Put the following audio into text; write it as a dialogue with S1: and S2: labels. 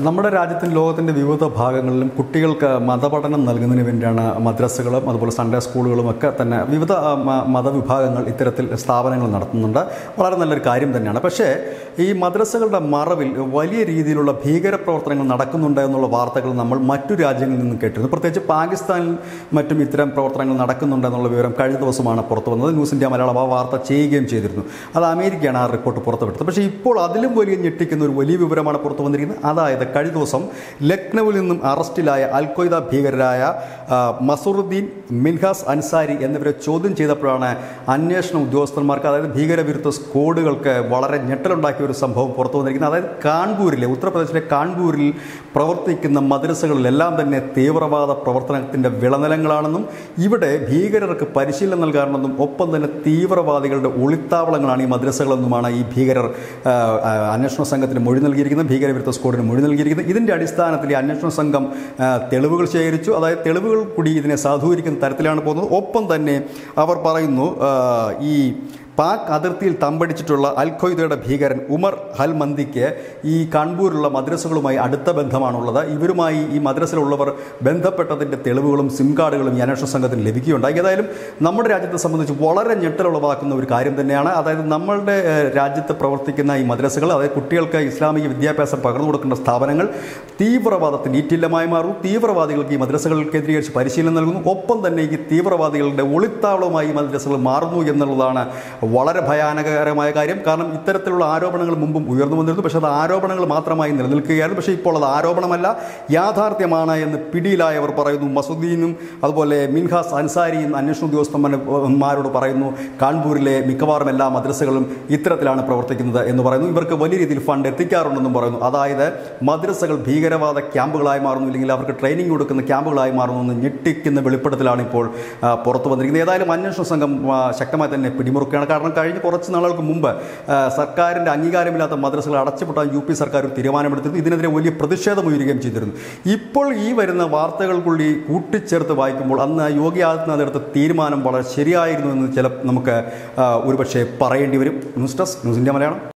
S1: നമ്മുടെ രാജ്യത്തിൻ്റെ ലോകത്തിൻ്റെ വിവിധ ഭാഗങ്ങളിലും കുട്ടികൾക്ക് മതപഠനം നൽകുന്നതിന് വേണ്ടിയാണ് മദ്രസകളും അതുപോലെ സൺഡേ സ്കൂളുകളും ഒക്കെ തന്നെ വിവിധ ആ, മ- മതവിഭാഗങ്ങൾ ഇത്തരത്തിൽ സ്ഥാപനങ്ങൾ നടത്തുന്നുണ്ട് വളരെ നല്ലൊരു കാര്യം തന്നെയാണ് പക്ഷേ ഈ മദ്രസകളുടെ മറവിൽ വലിയ രീതിയിലുള്ള ഭീകരപ്രവർത്തനങ്ങൾ നടക്കുന്നുണ്ട് എന്നുള്ള വാർത്തകൾ നമ്മൾ മറ്റു രാജ്യങ്ങളിൽ നിന്നും കേട്ടിരുന്നു പ്രത്യേകിച്ച് പാകിസ്ഥാനിൽ മറ്റും ഇത്തരം പ്രവർത്തനങ്ങൾ നടക്കുന്നുണ്ട് എന്നുള്ള വിവരം കഴിഞ്ഞ ദിവസമാണ് പുറത്തു വന്നത് ന്യൂസ് ഇന്ത്യ മലയാളം ആ വാർത്ത ചെയ്യുകയും ചെയ്തിരുന്നു അത് അമേരിക്കയാണ് ആ റിപ്പോർട്ട് പുറത്തുവിട്ടത് പക്ഷേ ഇപ്പോൾ അതിലും വലിയ ഞെട്ടിക്കുന്ന ഒരു വലിയ വിവരമാണ് പുറത്തു വന്നിരിക്കുന്നത് അതായത് കഴിഞ്ഞ ദിവസം ലക്നൌവിൽ നിന്നും അറസ്റ്റിലായ അൽഖ്വയ്ദ ഭീകരരായ ആ, മസറുദ്ദീൻ മിൻഹാസ് അൻസാരി എന്നിവരെ ചോദ്യം ചെയ്തപ്പോഴാണ് അന്വേഷണ ഉദ്യോഗസ്ഥന്മാർക്ക് അതായത് ഭീകരവിരുദ്ധ സ്ക്വാഡുകൾക്ക് വളരെ ഞെട്ടലുണ്ടാക്കിയ ഒരു സംഭവം പുറത്തു വന്നിരിക്കുന്നത് അതായത് കാൺപൂരിലെ ഉത്തർപ്രദേശിലെ കാൺപൂരിൽ പ്രവർത്തിക്കുന്ന മദ്രസകളിലെല്ലാം തന്നെ തീവ്രവാദ പ്രവർത്തനത്തിൻ്റെ വിളനിലങ്ങളാണെന്നും ഇവിടെ ഭീകരർക്ക് പരിശീലനം നൽകാറുണ്ടെന്നും ഒപ്പം തന്നെ തീവ്രവാദികളുടെ ഒളിത്താവളങ്ങളാണ് ഈ മദ്രസകളെന്നുമാണ് ഈ ഭീകരർ ആ, ആ, അന്വേഷണ സംഘത്തിന് മൊഴി നൽകിയിരിക്കുന്നത് ഭീകരവിരുദ്ധ സ്ക്വാഡിന് മൊഴി നൽകിയിരിക്കുന്നത് ഇതിൻ്റെ അടിസ്ഥാനത്തിൽ ഈ അന്വേഷണ സംഘം ആ, തെളിവുകൾ ശേഖരിച്ചു അതായത് തെളിവുകൾ കൂടി ഇതിനെ സാധൂകരിക്കുന്ന തരത്തിലാണ് പോകുന്നത് ഒപ്പം തന്നെ അവർ പറയുന്നു ആ, ഈ പാക് അതിർത്തിയിൽ തമ്പടിച്ചിട്ടുള്ള അൽ ഖ്വയ്ദയുടെ ഭീകരൻ ഉമർ ഹൽ മന്ദിക്ക് ഈ കാൺപൂരിലുള്ള മദ്രസകളുമായി അടുത്ത ബന്ധമാണുള്ളത് ഇവരുമായി ഈ മദ്രസയിലുള്ളവർ ബന്ധപ്പെട്ടതിൻ്റെ തെളിവുകളും സിം കാർഡുകളും ഈ അന്വേഷണ സംഘത്തിന് ലഭിക്കുകയുണ്ടായി ഏതായാലും നമ്മുടെ രാജ്യത്തെ സംബന്ധിച്ച് വളരെ ഞെട്ടലുളവാക്കുന്ന ഒരു കാര്യം തന്നെയാണ് അതായത് നമ്മളുടെ ഏഹ്, രാജ്യത്ത് പ്രവർത്തിക്കുന്ന ഈ മദ്രസകൾ അതായത് കുട്ടികൾക്ക് ഇസ്ലാമിക വിദ്യാഭ്യാസം പകർന്നു കൊടുക്കേണ്ട സ്ഥാപനങ്ങൾ തീവ്രവാദത്തിന് ഈറ്റില്ലമായി മാറും തീവ്രവാദികൾക്ക് ഈ മദ്രസകൾ കേന്ദ്രീകരിച്ച് പരിശീലനം നൽകുന്നു ഒപ്പം തന്നെ ഈ തീവ്രവാദികളുടെ ഒളിത്താവളമായി ഈ മദ്രസകൾ മാറുന്നു എന്നുള്ളതാണ് വളരെ ഭയാനകരമായ കാര്യം കാരണം ഇത്തരത്തിലുള്ള ആരോപണങ്ങൾ മുമ്പും ഉയർന്നു വന്നിരുന്നു പക്ഷേ അത് ആരോപണങ്ങൾ മാത്രമായി നിലനിൽക്കുകയായിരുന്നു പക്ഷേ ഇപ്പോൾ അത് ആരോപണമല്ല യാഥാർത്ഥ്യമാണ് എന്ന് പിടിയിലായവർ പറയുന്നു മസുദ്ദീനും അതുപോലെ മിൻഹാസ് അൻസാരിയും അന്വേഷണ ഉദ്യോഗസ്ഥന്മാരോട് പറയുന്നു കാൺപൂരിലെ മിക്കവാറും എല്ലാ മദ്രസകളും ഇത്തരത്തിലാണ് പ്രവർത്തിക്കുന്നത് എന്ന് പറയുന്നു ഇവർക്ക് വലിയ രീതിയിൽ ഫണ്ട് എത്തിക്കാറുണ്ടെന്നും പറയുന്നു അതായത് മദ്രസകൾ ഭീകരവാദ ക്യാമ്പുകളായി മാറുന്നു ഇല്ലെങ്കിൽ അവർക്ക് ട്രെയിനിങ് കൊടുക്കുന്ന ക്യാമ്പുകളായി മാറുന്നു എന്ന് ഞെട്ടിക്കുന്ന വെളിപ്പെടുത്തലാണ് ഇപ്പോൾ ആ, പുറത്തു വന്നിരിക്കുന്നത് ഏതായാലും അന്വേഷണ സംഘം ആ, ശക്തമായി തന്നെ പിടിമുറുക്കുകയാണ് കാരണം കഴിഞ്ഞ കുറച്ച് നാളുകൾക്ക് മുമ്പ് ആ, സർക്കാരിൻ്റെ അംഗീകാരമില്ലാത്ത മദ്രസകൾ അടച്ചുപൂട്ടാൻ യു പി സർക്കാർ ഒരു തീരുമാനമെടുത്തിരുന്നു ഇതിനെതിരെ വലിയ പ്രതിഷേധം ഉയരുകയും ചെയ്തിരുന്നു ഇപ്പോൾ ഈ വരുന്ന വാർത്തകൾ കൂടി കൂട്ടിച്ചേർത്ത് വായിക്കുമ്പോൾ അന്ന് യോഗി ആദിത്യനാഥ് എടുത്ത തീരുമാനം വളരെ ശരിയായിരുന്നു എന്ന് ചില നമുക്ക് ആ, ഒരുപക്ഷെ പറയേണ്ടി വരും news desk news India Malayalam